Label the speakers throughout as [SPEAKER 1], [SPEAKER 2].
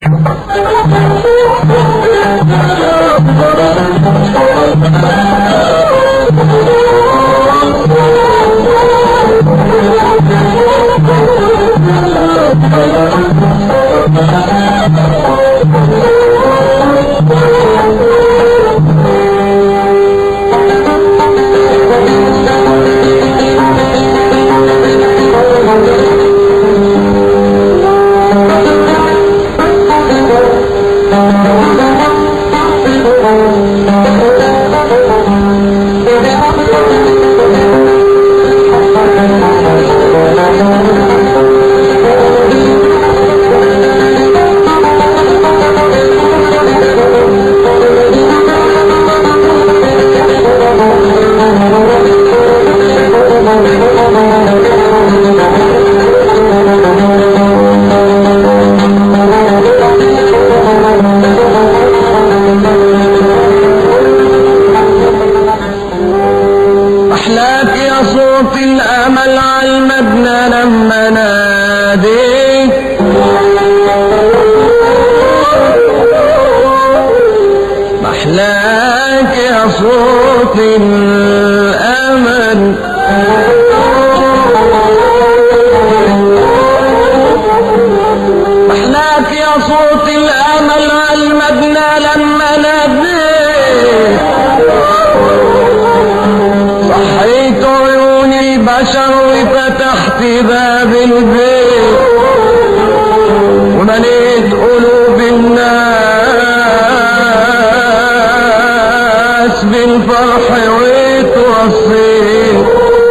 [SPEAKER 1] أحلاك يا صوت الأمل على المبنى لما ناديت أحلاك يا صوت الأمل أحلاك يا صوت الأمل على المبنى لما ناديت صحيت عيون البشر وفتحت باب البيت ومليت قلوب الناس بالفرح وتوصيت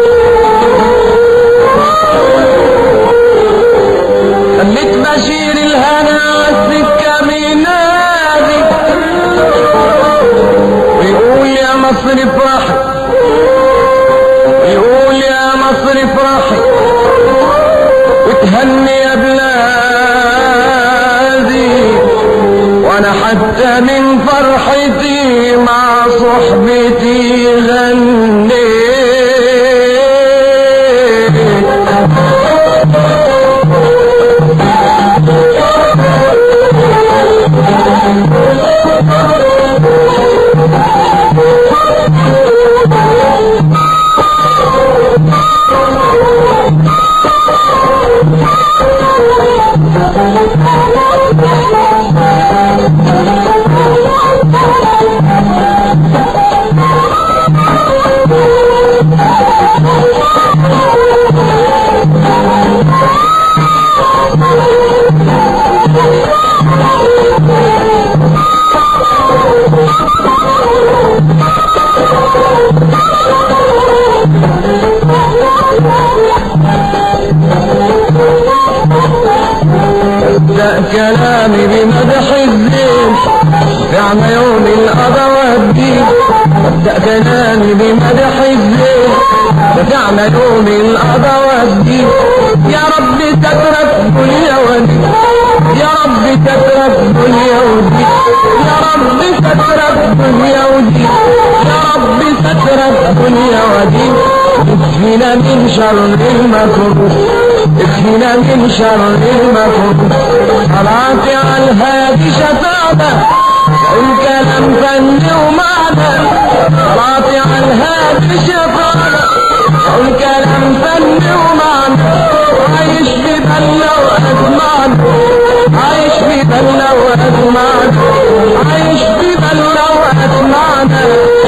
[SPEAKER 1] خليت بشير الهنا والسكة بينادي ويقول يا مصر افرحي يقول يا مصر افرحي وتهني يا بلادي وانا حتى من فرحتي مع صحبتي غنيت ابدأ كلامي بمدح الزين فعنا يوم القضا والدين ابدأ كلامي بمدح الزين فعنا يوم القضا والدين يا رب سترك دنيا ودين يا رب سترك دنيا ودين يا رب سترك دنيا ودين يا رب سترك دنيا ودين اكفينا من شر المكروه اكفينا من شر المكروه صلاتي على الهادي شفاعة الكلام فن ومعنى صلاتي على الهادي شفاعة الكلام فن ومعنى عايش في بلة وأسمعنا عايش في بلة وأسمعنا عايش في بلة وأسمعنا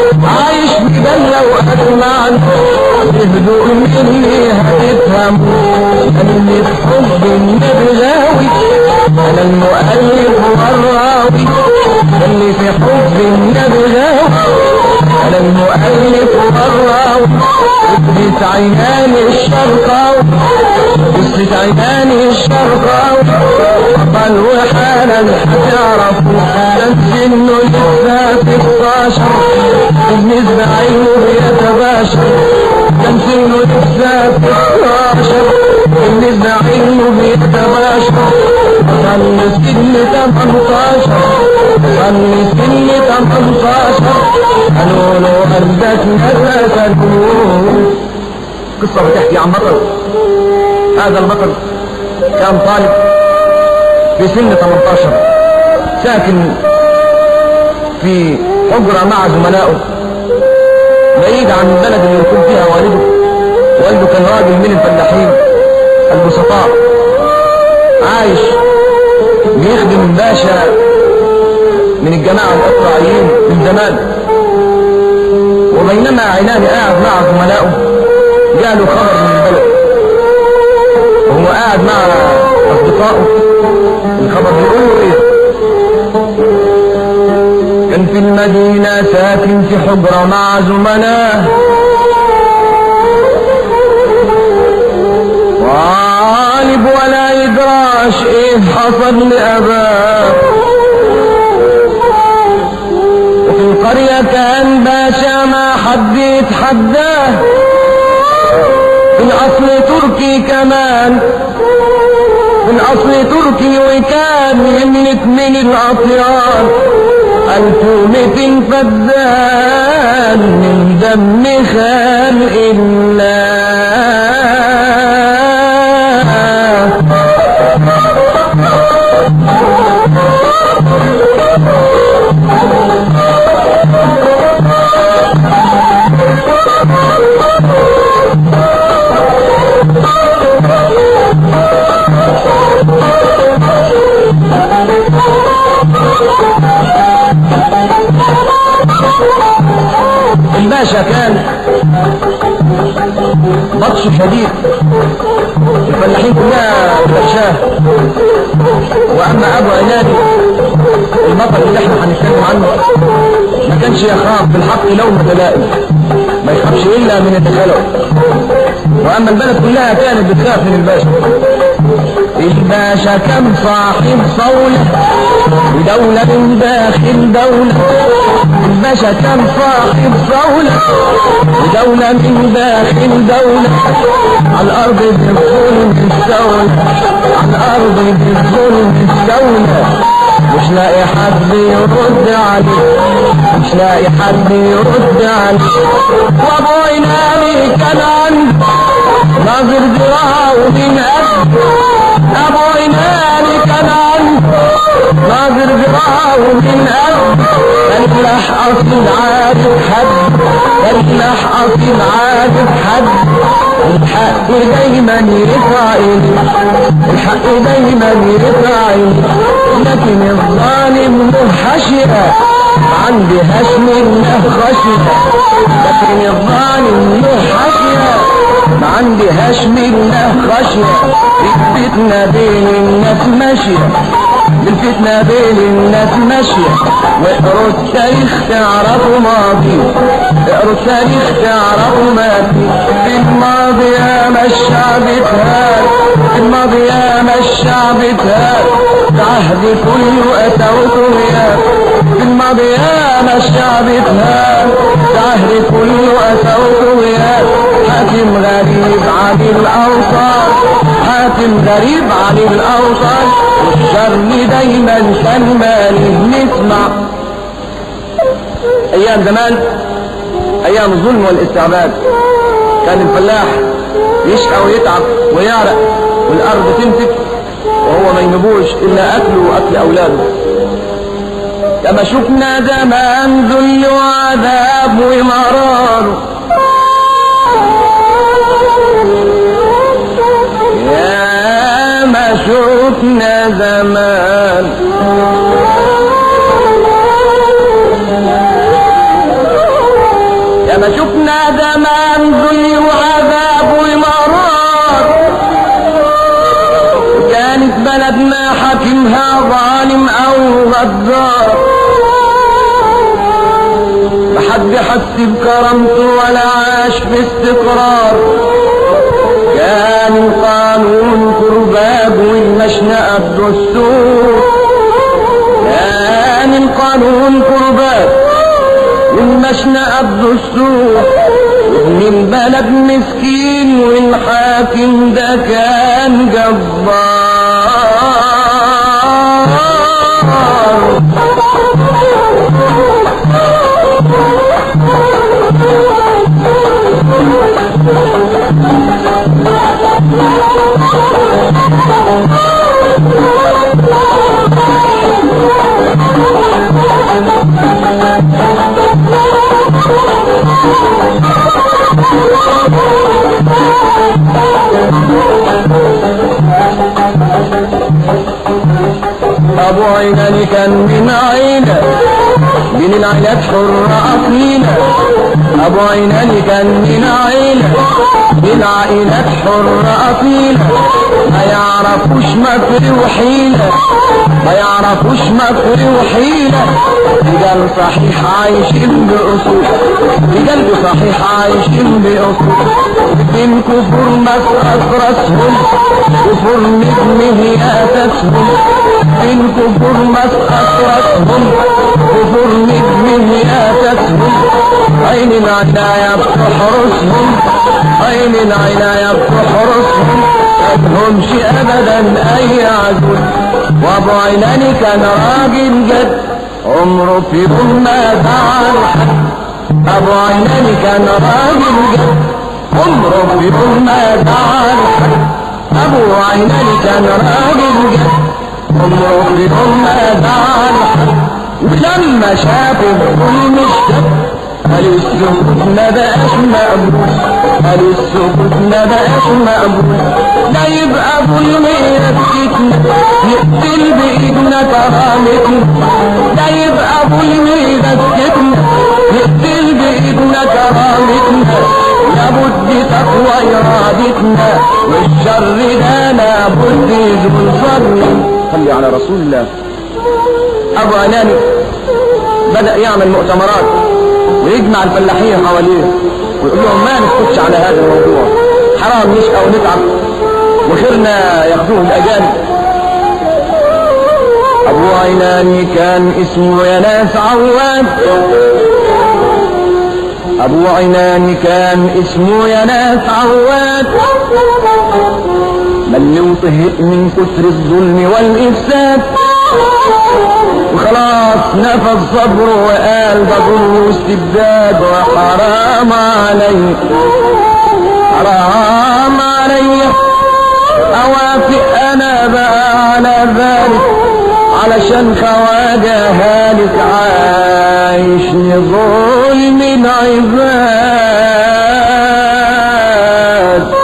[SPEAKER 1] عايش في بلة وأسمعنا بهدوء مني هتفهموا أني في حب النبي غاوي أنا المؤلف والراوي اللي في حب النبي غاوي أنا المؤلف والراوي وسط عيناني الشرقاوي وسط عيناني الشرقاوي بطل وحالا هتعرفوا كان سنه لسه 16 بالنسبة عينه بيتباشر كان سنه لسه 16 بالنسبة عينه بيتباشر صلي سن 18 صلي سن 18 قالوا له قلبك نفسك قصة بتحكي عن بطل هذا البطل كان طالب في سن 18 ساكن في حجرة مع زملائه بعيد عن البلد اللي يكون فيها والده والده كان راجل من الفلاحين البسطاء عايش بيخدم باشا من الجماعة الإقطاعيين من زمان وبينما عينان قاعد مع زملائه جاله خبر من البلد وهو قاعد مع أصدقائه الخبر بيقول له إيه كان في المدينة ساكن في حجرة مع زملائه غالب ولا يدراش ايه حصل لأباه وفي القرية كان باشا ما حد يتحداه في الأصل تركي كمان في الأصل تركي وكان يملك من الأطيار ألف ومئتين فدان من دم خلق الله الباشا كان بطش شديد الفلاحين كلها بشاه واما ابو عنادي البطل اللي احنا هنتكلم عنه ما كانش يخاف بالحق لومة لائم ما يخافش الا من التخلق واما البلد كلها كانت بتخاف من الباشا الباشا كان صاحب صولة ودولة من داخل دولة الباشا كان صاحب صولة ودولة من داخل دولة على الأرض بالظلم الدولة على الأرض بالظلم الدولة مش لاقي حد يرد عليه مش لاقي حد يرد عليه وابوي نامي كان عنده ناظر ذراعه من قد ابوي نامي كان عنده ناظر ذراعه من قد فلاح اصيل عارف حد فلاح اصيل عارف حد الحق دايما يرفع ايدي الحق دايما يرفع ايدي لكن الظالم له حشرة ما عندهاش منه خشية لكن الظالم له حشرة ما عندهاش منه خشية الفتنة بين الناس ماشية الفتنة بين الناس ماشية واقروا التاريخ تعرفوا ماضي اقروا التاريخ تعرفوا ماضي في الماضي يا ما الشعب اتهان في الماضي يا ما الشعب اتهان عهد كله أتوا طغيان في الماضي يا ما الشعب اتهان عهد كله أتوا طغيان حاكم غريب عن الأوطان حاكم غريب عن الأوطان الشر دايما كان ماله نسمع أيام زمان أيام الظلم والاستعباد كان الفلاح يشقى ويتعب ويعرق والأرض تنتج وهو ما ينبوش إلا أكله وأكل أولاده كما شفنا زمان ذل وعذاب ومرار يا ما شفنا زمان يا ما شفنا زمان ذل وعذاب ومرار كانت بلدنا حاكمها ظالم او غدار محد حس بكرامته ولا عاش في استقرار كان القانون كرباب والمشنقة الدستور كان القانون كرباب والمشنقة الدستور وابن البلد مسكين والحاكم ده كان جبار ابو عيناني كان من عيلة من العيلات حرة اصيلة ابو عيناني كان من عيلة من عائلات حرة اصيلة ما يعرفوش مكر وحيلة ما يعرفوش مكر وحيلة رجال صحيح عايشين بأصول رجال صحيح عايشين بأصول الدين كفر مسقط راسهم كفر نجم هي أساسهم الدين كفر مسقط راسهم كفر نجم هي أساسهم عين العناية بتحرسهم عين العناية بتحرسهم ملهمش ابدا اي عدو وابو عيناني كان راجل جد عمره في يوم ما زعل حد ابو عيناني كان راجل جد عمره في يوم ما زعل حد ابو عيناني كان راجل جد عمره في يوم ما زعل حد ولما شاف الظلم اشتد قالوا السكوت ما بقاش مقبول قالوا السكوت ما بقاش مقبول لا يبقى ظلم يسكتنا يقتل بايدنا كرامتنا لا يبقى ظلم يسكتنا يقتل بايدنا كرامتنا لابد تقوى ارادتنا والشر ده لابد يزول فضل صلي على رسول الله ابو عناني بدأ يعمل مؤتمرات ويجمع الفلاحين حواليه ويقول لهم ما نسكتش على هذا الموضوع حرام نشقى ونتعب وخيرنا ياخذوه الاجانب ابو عيناني كان اسمه يا ناس عواد ابو عيناني كان اسمه يا ناس عواد بل وطهق من كتر الظلم والافساد وخلاص نفذ صبره وقال ده ظلم واستبداد وحرام علي حرام علي اوافق انا بقى على ذلك علشان خواجه هالك عايش ظلم العباد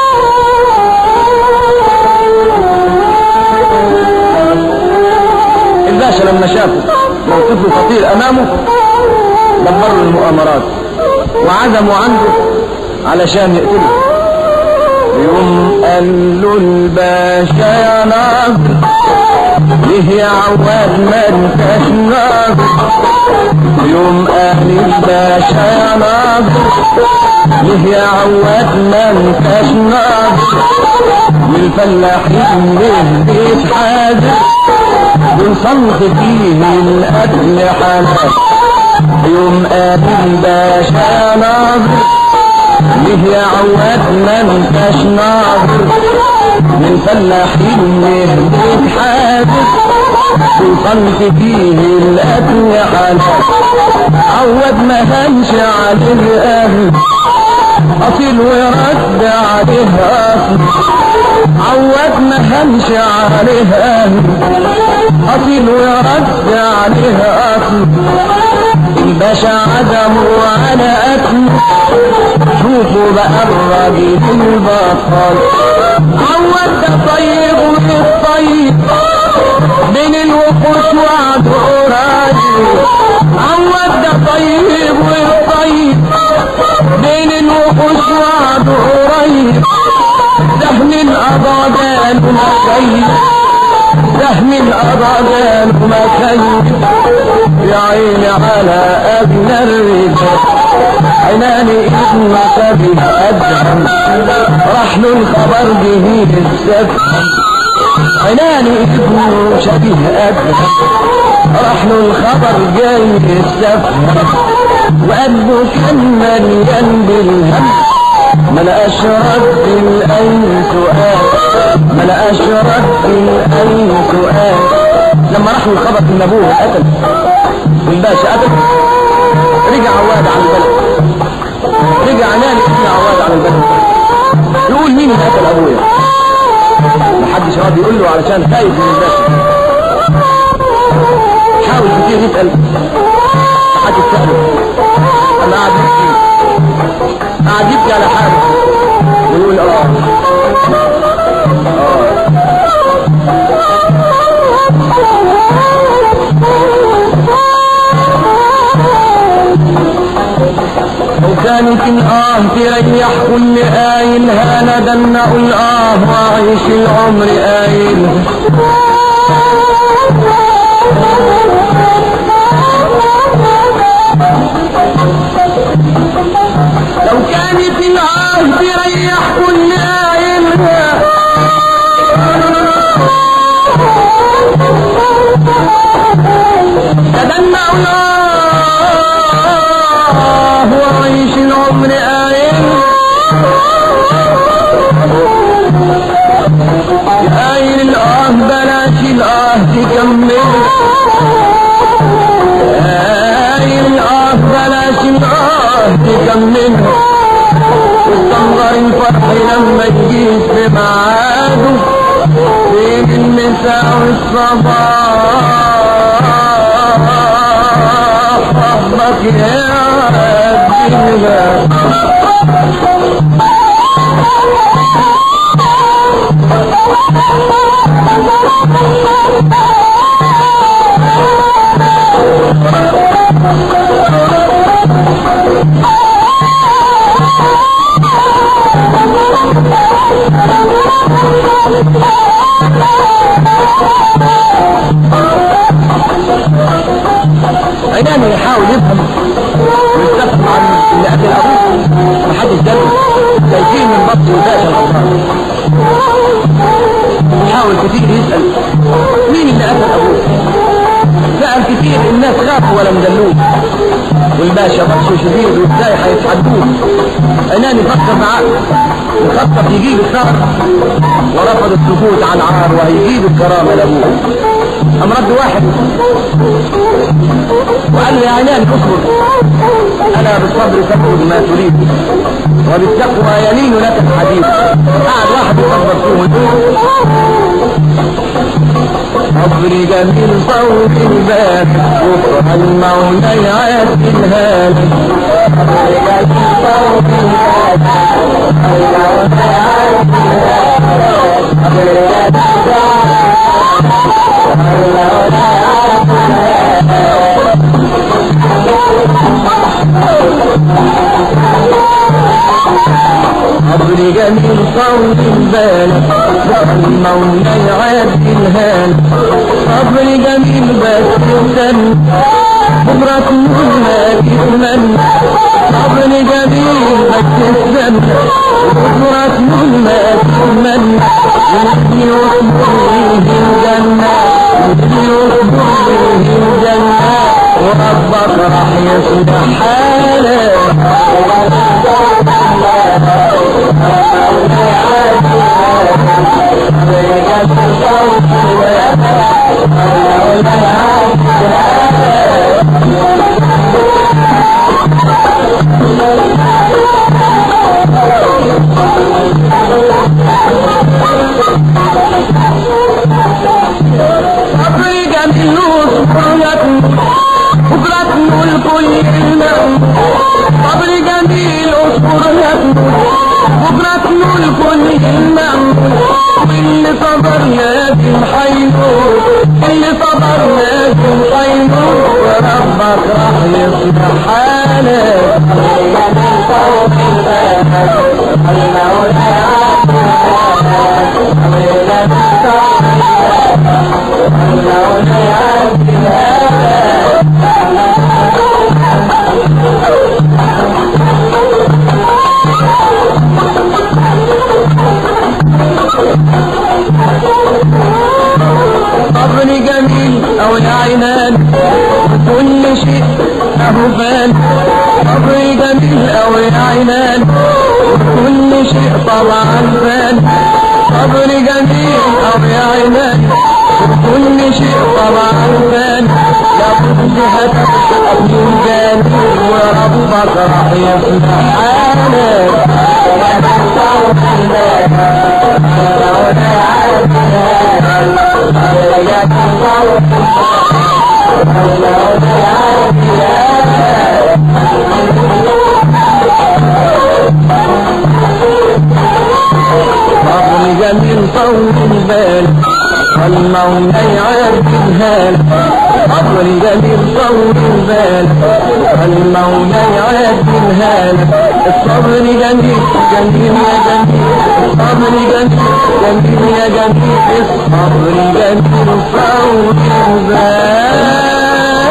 [SPEAKER 1] الباشا لما شافه موقفه خطير امامه دبر له المؤامرات وعزموا عنده علشان يقتله يوم قال له الباشا يا ناصر ليه يا عواد ما انتش ناصر يوم قال الباشا يا ناصر ليه يا عواد ما انتش ناصر والفلاحين ليه بيت حاجر وصنف فيه القتل حلال يوم قال الباشا يا ناظر ليه يا عواد ما انتش ناظر من فلاحين يهديك حادث وصنف فيه القتل حلال عواد ما هنش على الاهل اصيل ورد عليه اصل عواد ما هنش عليه اهل اصيل ورد عليه اصل الباشا عزموا على قتل شوفوا بقى الراجل البطل عواد ده طيب والطيب بين الوحوش وعد قريب عواد ده طيب والطيب بين الوحوش وعد قريب سهم القضاء جاله مكيف سهم القضاء جاله مكيف يا عيني على ابن الرجال عيناني ابن سبيه ادهم راح له الخبر به السفه عيناني ابن شبيه ادهم راح له الخبر جاي السفه وقلبه كان مليان بالهم ما لقاش رد لأي سؤال ما لقاش رد لأي سؤال لما راح له الخبر ان ابوه قتل والباشا قتل رجع عواد على البلد رجع ناني ابن عواد على البلد يقول مين اللي قتل ابويا محدش راضي يقول له علشان خايف من الباشا حاول كتير يسأل محدش سأله انا قاعد يبكي قاعد يبكي على حاله ويقول اه اه كانت الآه تريح كل آيل هانا دنا الآه وأعيش العمر آيل لو كانت الآه تريح كل آيل تدنى الله وعيش العمر آيل آيل الآه بلاش الآه تكمل آيل الآه بلاش الآه تكمل واستنظر الفرح لما يجيك بمعاده بين النساء والصباح ربك يا الدنيا عينانه يحاول يفهم ويستفهم عن اللي قتل ابوه محدش دل شايفين من بطن وفاش الاطفال يحاول كتير يسأل مين اللي قتل ابوه سأل كتير الناس خافوا ولا مدلوه والباشا بطشه شديد وازاي هيتحدوه عيناني فكر معاه يخطط يجيب الثار ورفض السكوت عن عار وهيجيب الكرامة لابوه أم رد واحد وقال له يا عينان اصبر أنا بالصبر تكتب ما تريد وبالتقوى يلين لك الحديد قعد واحد يصبر فيه صبري جميل صوت الباب وفر المولى يعاد الهاب صبري جميل صوت الباب المولى يعاد الهاب صبري جميل صبري جميل صوت البال المولى يعاد الهال صبري جميل بس يستنى بكرة تكون هاتفنا صبري جميل بس يستنى بكرة تكون هاتفنا يمشي يصبر الجنة يمشي يصبر الجنة وربك راح يصلح حالك صبري جميل وصبرية بكرة نقول كل كلمة صبري جميل اصبرية بكرة نقول كل كلمة واللي صبر لازم حينور اللي صبر لازم حينور وربك راح يصلح حالك صبري جميل او العينان كل شيء له فان صبري جميل او العينان كل شيء طبعا فان صبري جميل او العينان كل شيء طبعا فان لابد هتبقى من جانب وربك راح يصلح حالك صبر جميل طول البال والمولى يعرف الهال الصبر جميل طول البال المولى يعدلها لك الصبر جميل جميل يا جميل الصبر جميل جميل يا جميل الصبر جميل طول البال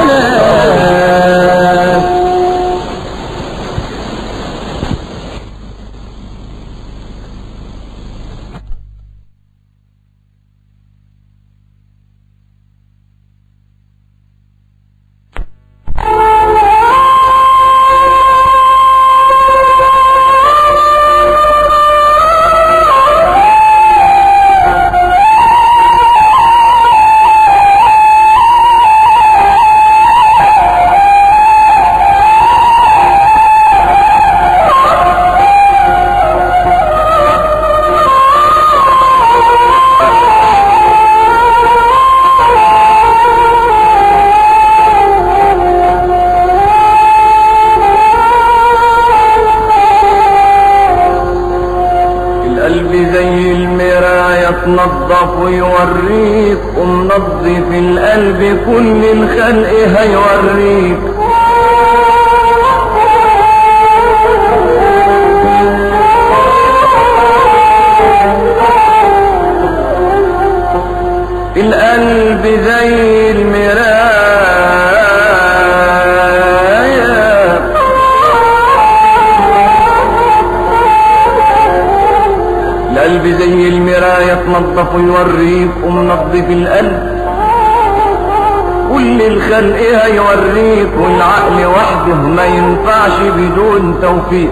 [SPEAKER 1] القلب زي المراية تنظف ويوريك ومنظف القلب كل الخلق هيوريك القلب زي المراية القلب زي المراية تنظف ويوريك ومنظف القلب كل الخلق هيوريك والعقل وحده ما ينفعش بدون توفيق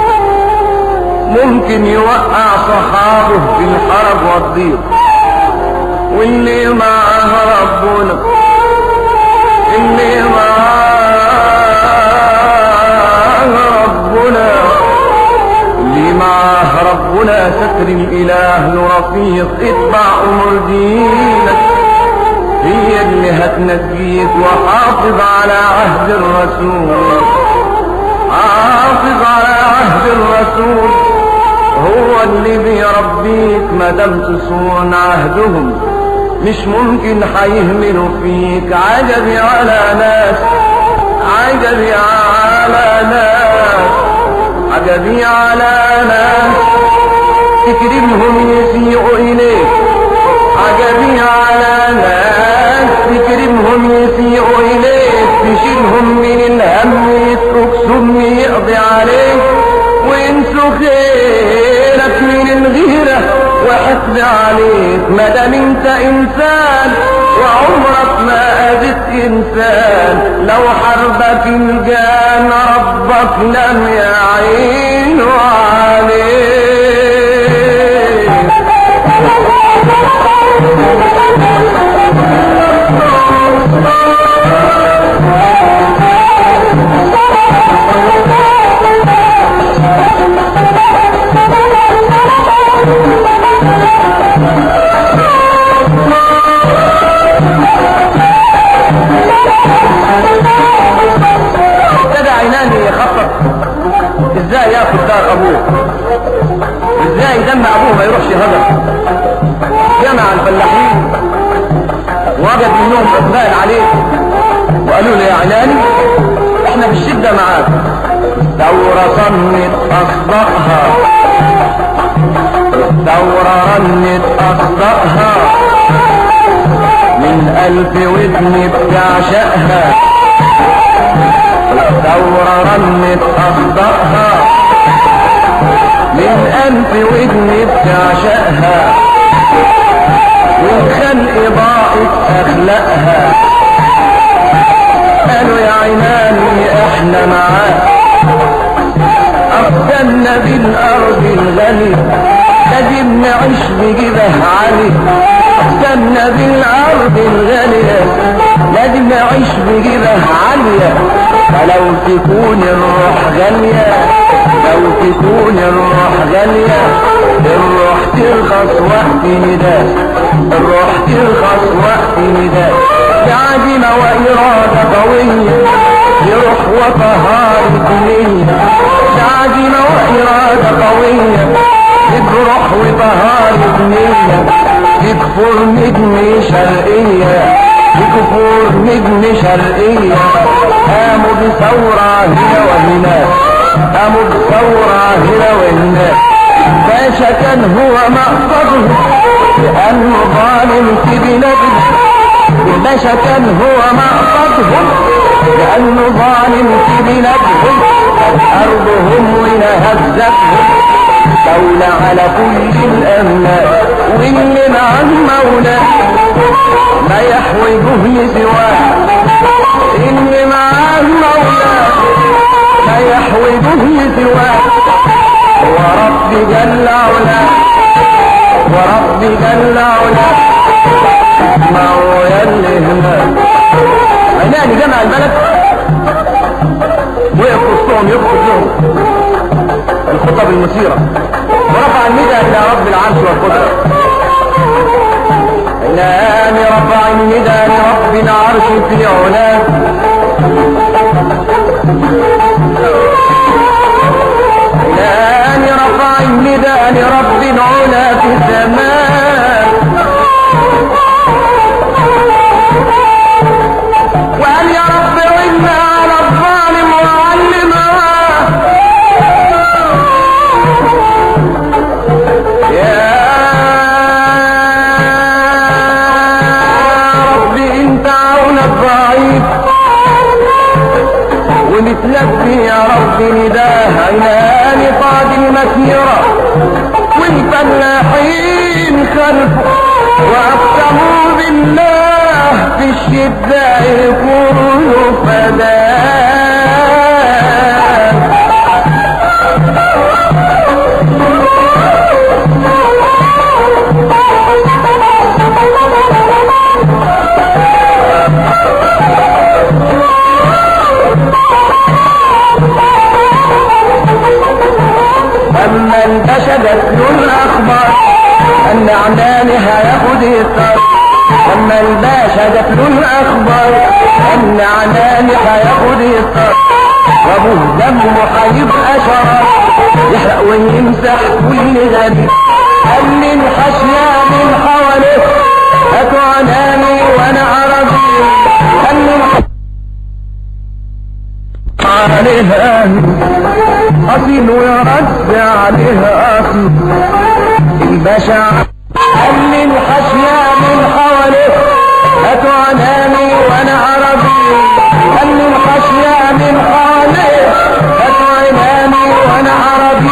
[SPEAKER 1] ممكن يوقع صحابه في الحرج والضيق واللي معاه ربنا اللي معاه ربنا اللي معاه ربنا ستر الاله له رفيق اتبع امر دينك هي اللي هتنجيك وحافظ على عهد الرسول حافظ على عهد الرسول هو اللي بيربيك ما دام تصون عهدهم مش ممكن هيهملوا فيك عجبي على ناس عجبي على ناس عجبي على ناس تكرمهم يسيئوا إليك عجبي على ناس تكرمهم يسيئوا إليك تشيلهم من الهم يترك سم يقضي عليك وينسوا خيرك من الغيرة وحقد عليك مادام انت انسان وعمرك ما اذيت انسان لو حربك الجان ربك لم يعين عليك ابتدى عيناني يخطط ازاي ياخد دار ابوه ازاي دم ابوه ما يروحش هدر جمع الفلاحين وجد منهم اقبال عليه وقالوا له يا عيناني احنا في الشده معاك دورة صنت اصدقها دورة رنت اصدقها من الف ودن بتعشقها دورة رنت أصدقها من ألف ودن بتعشقها والخلق ضاعت أخلاقها قالوا يا عيناني احنا معاك أفضلنا بالأرض الغالية لازم نعيش بجبه عالي أفضلنا بالأرض الغالية لازم نعيش بجبه عالية فلو تكون الروح غالية لو تكون الروح غالية الروح ترخص وقت نداء الروح ترخص وقت نداء بعزيمة وإرادة قوية بروح وطهارة نية بعزيمة وإرادة قوية بروح وطهارة نية بكفر نجم شرقية الكفور نجم شرقية قاموا بثورة هنا وهناك قاموا بثورة هنا وهناك باشا كان هو مقصده لأنه ظالم في بلاده الباشا كان هو مقصدهم لأنه ظالم في بلادهم أرضهم ونهزتهم دولة على كل الأملاك واللي مع المولى ما يحوجه لسواه اللي مع المولى ما يحوجه لسواه ورب جل علاه ورب جل علاه ما هو يلي هناك هناك جمع البلد وقف وسطهم يخطب لهم الخطب المثيرة ورفع الندى إلى رب العرش والقدرة الآن رفع الندى لرب العرش في علاه الآن رفع الندى لرب العلا في السماء وقال يا رب عنا على الظالم وعلمها يا رب انت عون الضعيف ونتلبي يا رب نداه عينان قاد المسيرة والفلاحين خلفه وأقسموا بالله في الشدة يكونوا فداه أما انتشدت له الأخبار أن عماني هياخد الثار أما الباشا جت له الأخبار أن عماني هياخد الثار وأبوه دمه هيبقى شرار يحرق ويمسح كل غريب قال لي الحشية من حواليه هاتوا عناني وأنا عربي قال لي الحشية عليها أصيل ويرد عليها أخي البشع قال لي الحشية من حواليه هاتوا عناني وأنا عربي قال لي الحشية من حواليه هاتوا عناني وأنا عربي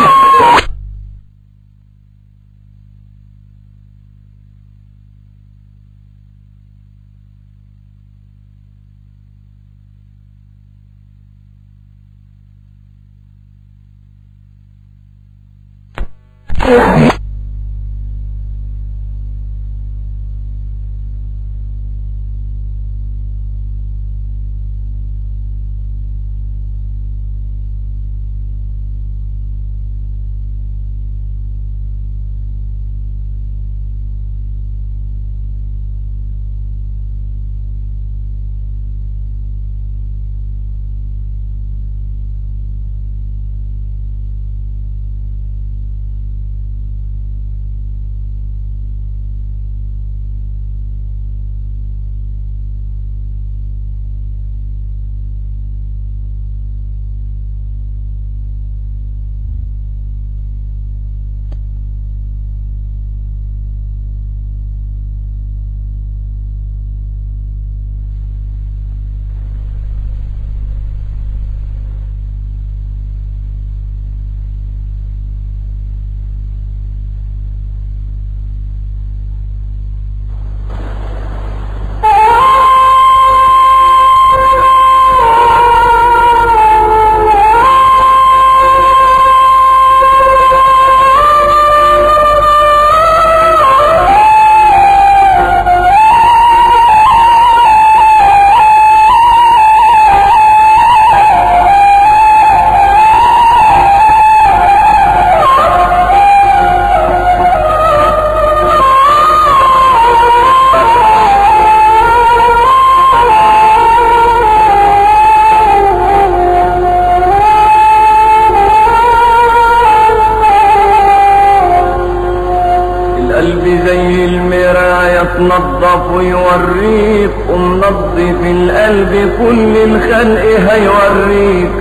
[SPEAKER 1] تنظف ويوريك ومنظف القلب كل الخلق هيوريك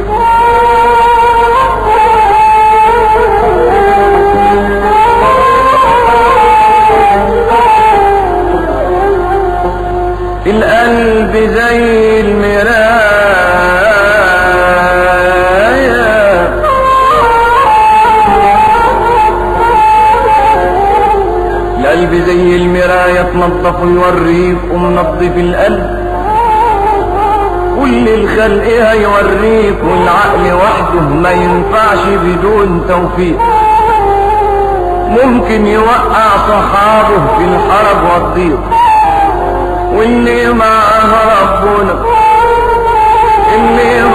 [SPEAKER 1] القلب زي المراية القلب زي المراية تنظف ويوريك ومنظف القلب كل الخلق هيوريك والعقل وحده ما ينفعش بدون توفيق ممكن يوقع صحابه في الحرب والضيق واللي معاه ربنا اللي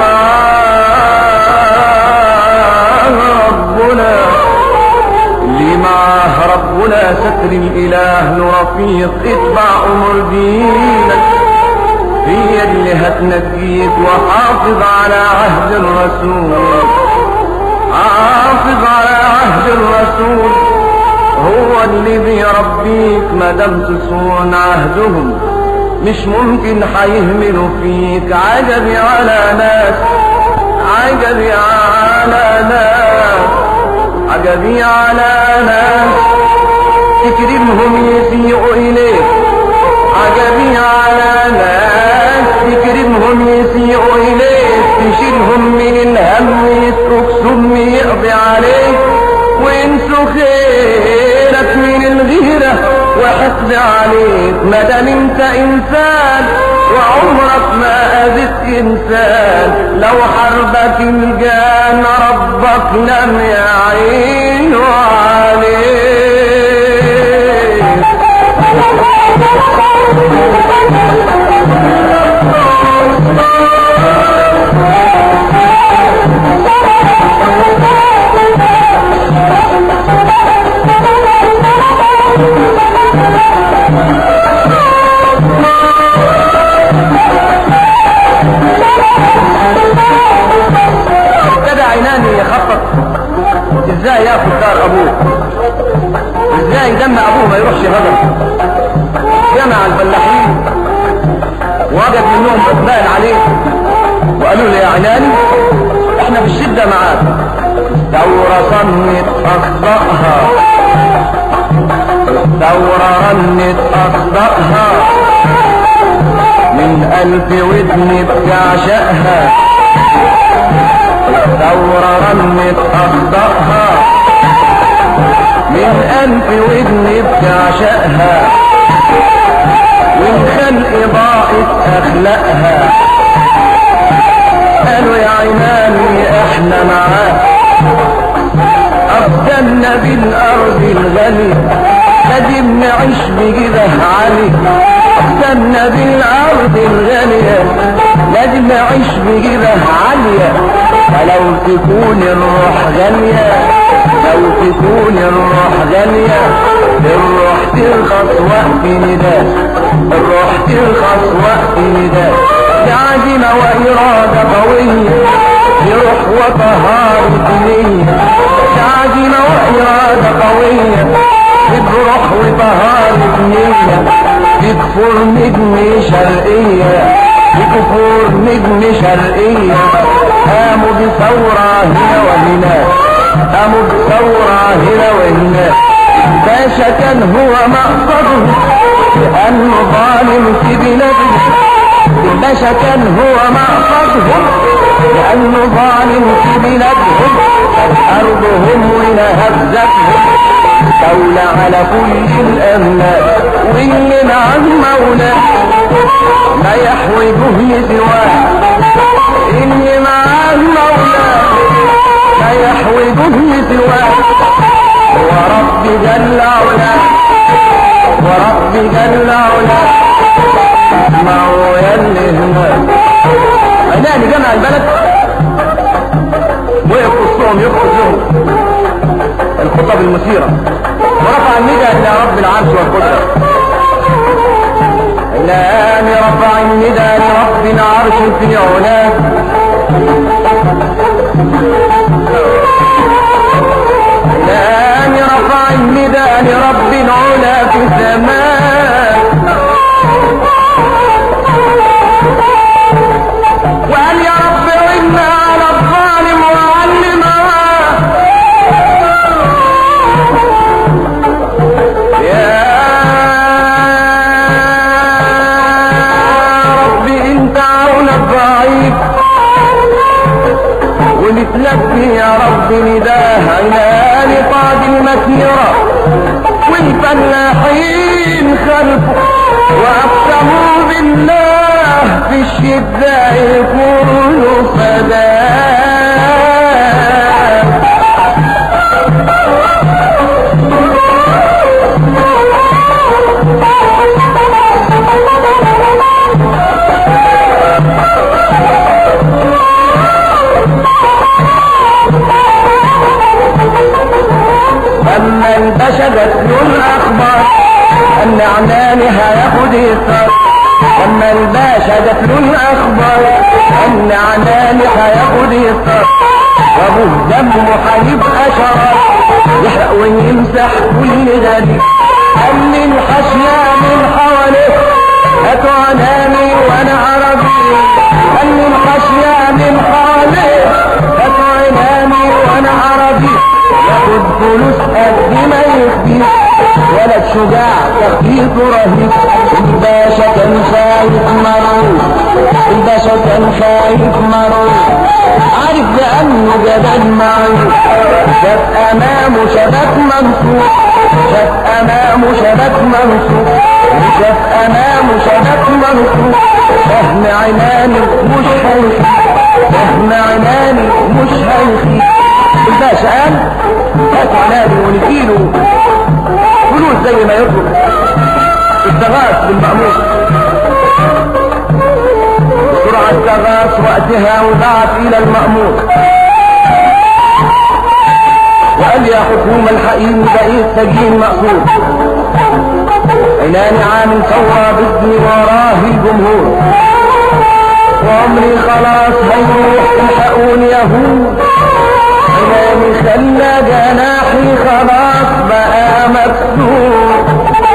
[SPEAKER 1] معاه ربنا اللي معاه ربنا ستر الاله له رفيق اتبع امر دينك هي اللي هتنجيك وحافظ على عهد الرسول حافظ على عهد الرسول هو اللي بيربيك ما دام تصون عهدهم مش ممكن هيهملوا فيك عجبي على ناس عجبي على ناس عجبي على ناس تكرمهم يسيئوا إليك عجبي على ناس تكرمهم يسيئوا إليك تشيلهم من الهم يترك سم يقضي عليك وينسوا خيرك من الغيرة وحقد عليك مادام انت انسان وعمرك ما اذيت انسان لو حربك الجان ربك لم يعين عليك ابتدى عيناني يخطط ازاي ياخد دار ابوه ازاي دم ابوه ما يروحش هدر جمع الفلاحين وجد منهم اقبال عليه وقالوا له يا عيناني احنا في الشده معاك دورة صنت اصدقها دورة رنت اصدقها من ألف ودن بتعشقها دورة رنت أخطأها من ألف ودن بتعشقها والخلق ضاعت أخلاقها قالوا يا عيناني احنا معاك أفضلنا بالأرض الغنية لازم نعيش بجده عالي أفضلنا بالأرض الغنية لازم نعيش بجده عالية فلو تكون الروح غالية لو تكون الروح غالية الروح ترخص وقت نداء الروح ترخص وقت نداء بعزيمة وإرادة قوية بروح وطهارة نية بعزيمة وإرادة قوية بروح وطهارة نية بكفور نجم شرقية بكفور نجم شرقية قاموا بثورة هنا وهناك قاموا بثورة هنا وهناك باشا كان هو مقصده لأنه ظالم في بلده الباشا كان هو مقصدهم لأنه ظالم في بلادهم أرضهم ونهزتهم دولة على كل الأملاك واللي مع المولى ما يحوجه سواه اللي مع المولى ما يحوجه سواه ورب جل علاه ورب جل علاه ما هو يلي هناك هناني جمع البلد وقف وسطهم يخطب لهم الخطب المثيرة ورفع الندى إلى رب العرش والقدرة الآن رفع الندى لرب العرش في علاه الآن رفع الندى لرب العلا في السماء يلبي يا رب نداه عنان قاد المسيرة والفلاحين خلفه وأقسموا بالله في الشدة يكونوا فداه أما انتشدت له الأخبار أن عناني هياخد يسار أما الباشا جت له الأخبار أن عناني هياخد يسار وأبوه دمه هيبقى شرار يحرق ويمسح كل غريب قال لي الحشية من حواليه هاتوا عناني وأنا عربي قال لي الحشية من حواليه هاتوا عناني وأنا عربي ياخد فلوس قد ما يخفي ولد شجاع تخطيط رهيب الباشا كان خايف مرعوب الباشا كان خايف مرعوب عارف بأنه جبل معروف شاف أمامه شبك منصوب شاف أمامه شبك منصوب شاف أمامه شبك منصوب فهم عناني مش هيخيب فهم عناني مش هيخيب الباشا قال هات عناني ونديله فلوس زي ما يطلب استغاث بالمأمور بسرعة استغاث وقتها وبعث إلى المأمور وقال يا حكومة الحقيم بقيت سجين مأسور عناني عامل ثورة بدي وراه الجمهور وعمري خلاص هيروح الحقوني يهود عناني خلى جناحي خلاص بقى مكسور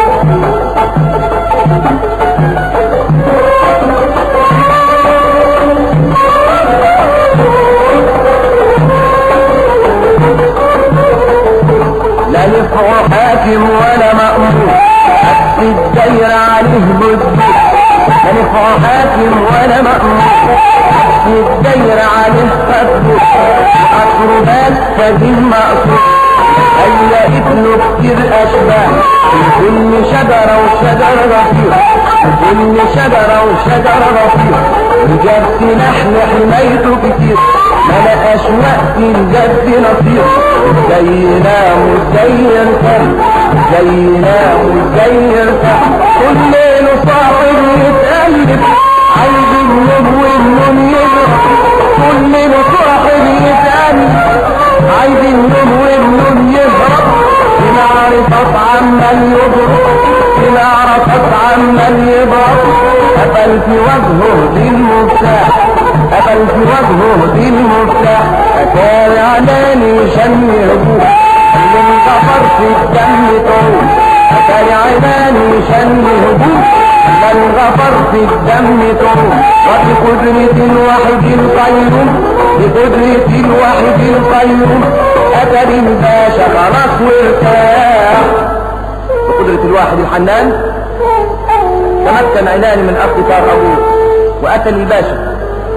[SPEAKER 1] لا يفعل حاكم ولا مأمور حتى الدايرة عليه بدي لا يفعل حاكم ولا مأمور حتى الدايرة عليه فتبو أقربات فدين مأسور هيا ابنه كتير أشباه كل شجرة وشجرة رفيق كل شجرة وشجرة رفيق وجاب سلاح لحمايته كتير ملقاش وقت الجد نصير زينا وزي الفم زينا وزي الفم كل ليل صاحب يتقلب عايز النوم والنوم يضرب كل ليل صاحب يتقلب عايز النوم والنوم يهرب بمعرفة عمال يضرب بمعرفة عمال يضرب قفل في وجهه دي المفتاح قفل في وجهه دي المفتاح أتاري علاني شن هجوم اللي انغفر في الدم طول أتاري علاني شن هجوم اللي انغفر في الدم طول وبقدرة الواحد القيوم بقدرة الواحد القيوم أتى الباشا خلاص وارتاح بقدرة الواحد الحنان تمكن عنان من أفكار أبوه وأتى الباشا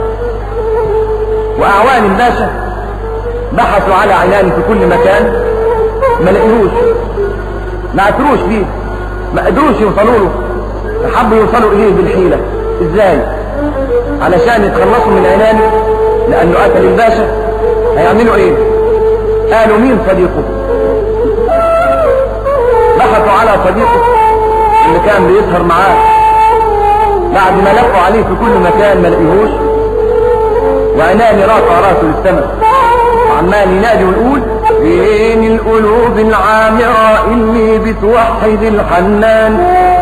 [SPEAKER 1] وأعوان الباشا بحثوا على عنان في كل مكان ما لقيهوش ما عثروش فيه ما قدروش يوصلوا له حبوا يوصلوا إليه بالحيلة إزاي علشان يتخلصوا من عنان لأنه قتل الباشا هيعملوا إيه قالوا مين صديقه بحثوا على صديقه اللي كان بيسهر معاه بعد ما لفوا عليه في كل مكان ما لقيهوش وعناني رافع راسه للسماء وعمال ينادي ويقول فين القلوب العامرة اللي بتوحد الحنان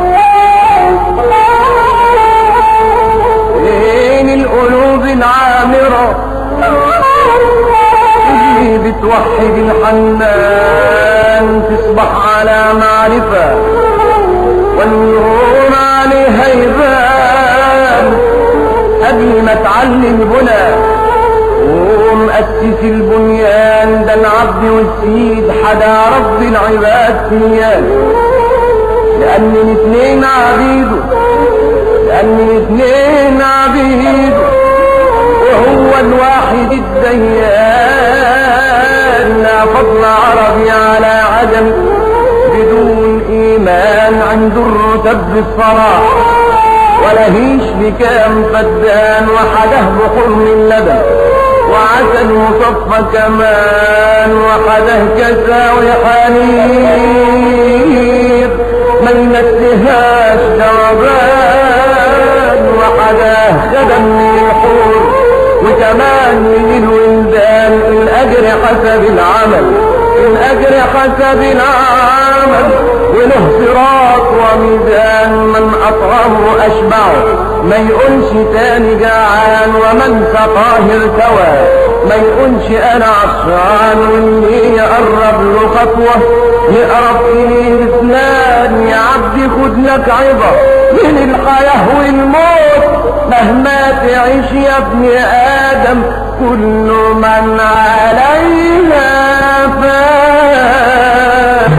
[SPEAKER 1] فين القلوب العامرة اللي بتوحد الحنان تصبح على معرفة والنور عليها يبان قبل ما تعلم بنا ومؤسس البنيان ده العبد والسيد حدا رب العباد سنيان لأن الاثنين عبيده لأن الاثنين عبيده وهو الواحد الديان سب الصلاح ولهيش بكام فدان وحده بحرم اللبن وعسل مصفى كمان وحده كساوي حنير ما يمسهاش جربان وحده خدم من الحور وكمان من الولدان الاجر حسب العمل الاجر حسب العمل وله صراط وميزان من اطعمه اشبعه ما يقولش تاني جعان ومن سقاه ارتوى ما يقولش انا عطشان واللي يقرب له خطوه يقرب اليه اثنان يا عبدي خد لك عظه من الحياه والموت مهما تعيش يا ابن ادم كل من عليها فان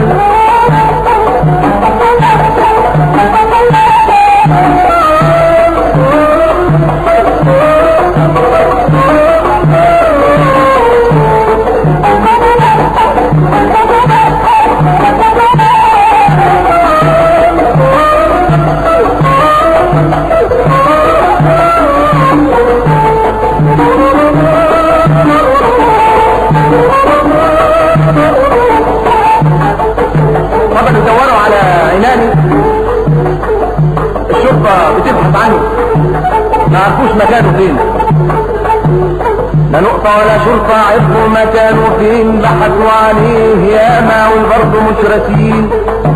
[SPEAKER 1] طبعا يدوروا على عناني الشرطة بتبحث عنه ما عرفوش مكانه فين لا نقطة ولا شرطة عرفوا مكانه فين بحثوا عليه ياما والبرضه مش راسين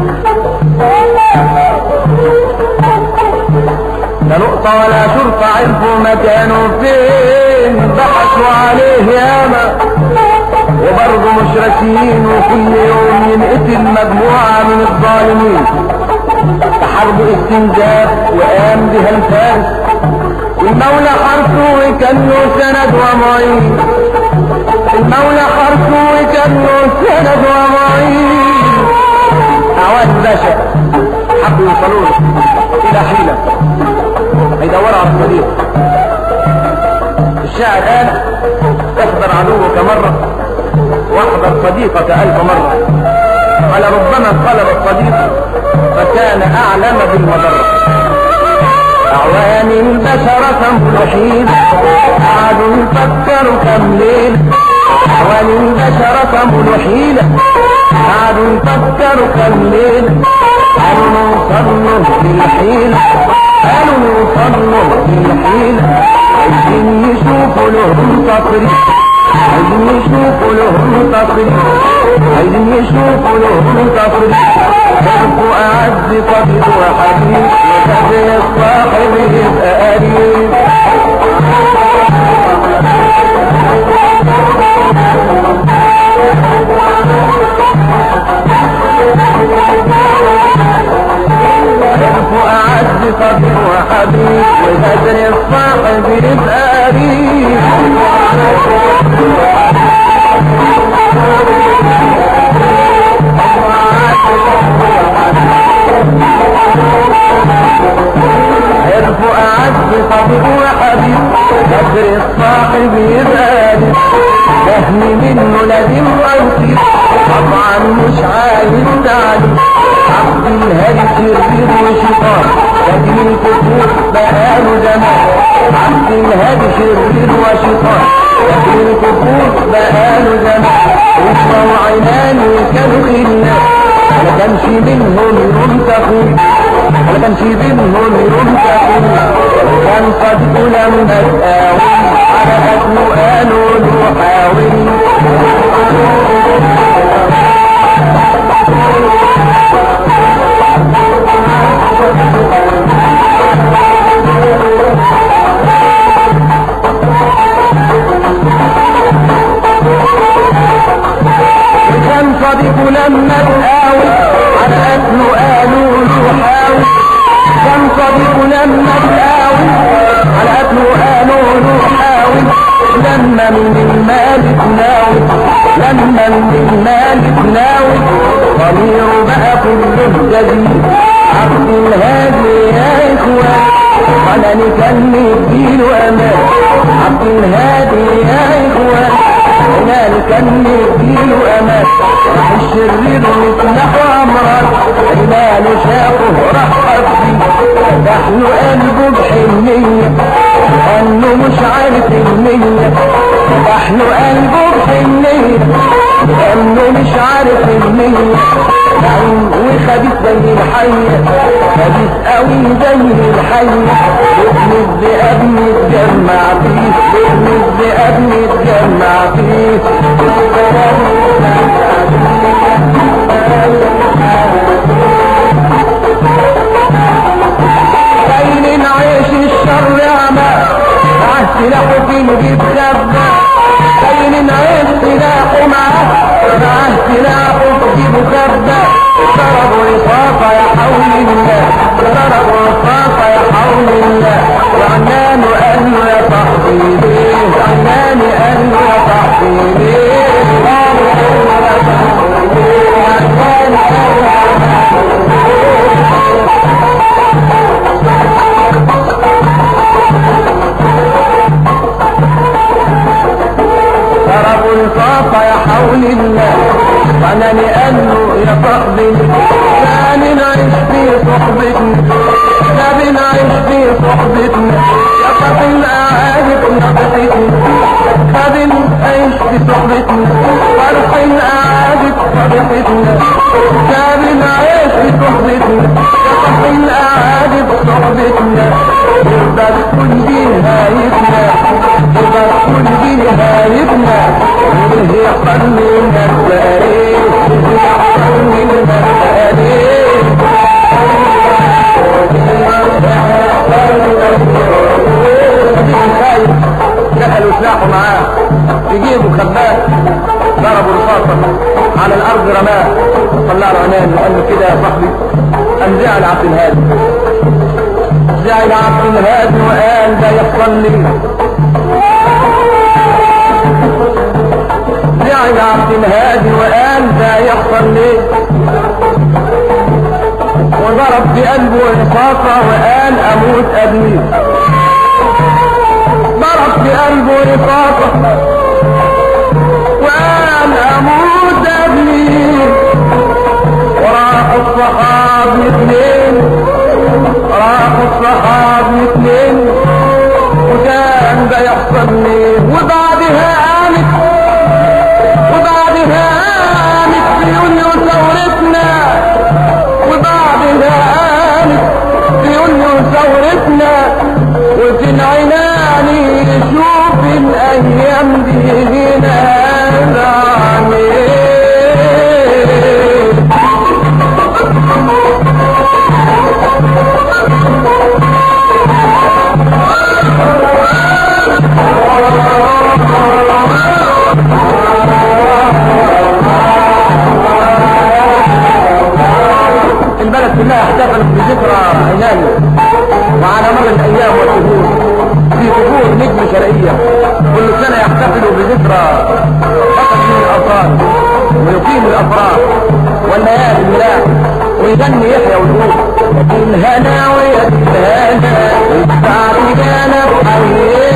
[SPEAKER 1] لا نقطة ولا شرطة عرفوا مكانه فين بحثوا عليه ياما وبرضه مش راسين وكل يوم ينقتل مجموعة من الظالمين تحاربوا استنزاف وقام بها الفارس المولى حرسه وكان له سند ومعين المولى حرسه وكان له سند ومعين أعوان باشا حبوا يوصلوا له إلى حيلة هيدوروا على الصديق الشاعر قال احضر عدوك مرة واحضر صديقك ألف مرة قال ربما طلب الصديق فكان أعلم بالمضرة أعوان البشر كملحين قعدوا يفكروا كم ليل أعوان البشر كملحين قعدوا يفكروا كم ليل قالوا نوصل له بالحيل قالوا نوصل له بالحيل عايزين يشوفوا لهم تطريق عايزين يشوفوا لهم تطريق عايزين يشوفوا لهم تطريق حبوا أعز طبيب وحبيب وكبير الصاحب يبقى قريب حبوا أعز طبيب وحبيب وكبير الصاحب يبقى قريب عرفوا أعز صديق وحبيب بدر الصاحب يبقى فهم منه لازم أوصي طبعا مش عايز تعليم عبد الهادي شرير وشيطان لكن الكفور بقاله زمان عبد الهادي شرير وشيطان لكن الكفور بقاله زمان واسمه وعيناني كانوا خلان ما كانش منهم يوم تخون ما كانش منهم يوم تخون كان صدق لما تقاوم على قتله قالوا له حاول كان صديق لما تقاوم على قتله قالوا له حاول كان صديق لما تقاوم على قتله قالوا له حاول لما من المال تناول لما من المال تناول ضميره بقى كله جديد عبد الهادي يا اخوان وانا نكلم الدين وامان عبد الهادي يا اخوان عنان كان يديله امان راح الشرير ويسمحه امراض عنان شافه رحب فيه فتح له قلبه بحنية انه مش عارف النية فتح له قلبه بحنية انه مش عارف النية لعين وخبيث زي الحية خبيث قوي زي الحية ابن الذئاب متجمع فيه ابن الذئاب متجمع فيه بين عيش الشر عمى معاه سلاحه في نجيب خبى بين عيش سلاحه معاه معاه سلاحه في جيب خبى ضربوا رصاصة يا حول الله ضربوا رصاصة يا حول الله وعنان قال له يا صاحبي ليه وعنان قال له يا صاحبي ليه وعنان قال له ضربوا الفاقة يا حول الله وعناني قال له يا صاحبي ثاني نعيش في صحبتنا ثاني نعيش في صحبتنا يا قاتل أعادك نقطتنا ثاني نعيش في صحبتنا فرح أعادك صدقتنا ثاني نعيش في صحبتنا يا قاتل أعادك صحبتنا تقدر تكون دي نهايتنا تقدر تكون دي نهايتنا وهي قرننا التاريخ وهي قرننا التاريخ دخلوا سلاحه معاه يجيبوا خباك ضربوا رصاصة على الأرض رماه طلع له عنان وقال له كده يا صاحبي قام زعل عبد الهادي زعل عبد الهادي وقال ده يحصل لي زعل عبد الهادي وقال ده يحصل لي وضرب في قلبه رصاصة وقال أموت أبني ضرب في قلبه رصاصة وقال أموت أبني وراح الصحاب اثنين راح الصحاب اثنين وكان ده يحصل لي وبعدها قامت وبعدها قامت في يونيو ثورتنا وبعدها قامت في يونيو ثورتنا وفي العناني نشوف الايام دي هنا بعمل البلد كلها احتفلت بذكرى عناية وعلى مر الايام والشهور في طهور نجم شرقية كل سنة يحتفلوا بذكرى فقط من الافراد ويقيم الافراح والليالي الملاح ويغني يحيى ويقول الهنا ويا الهنا السعد جانا بحياه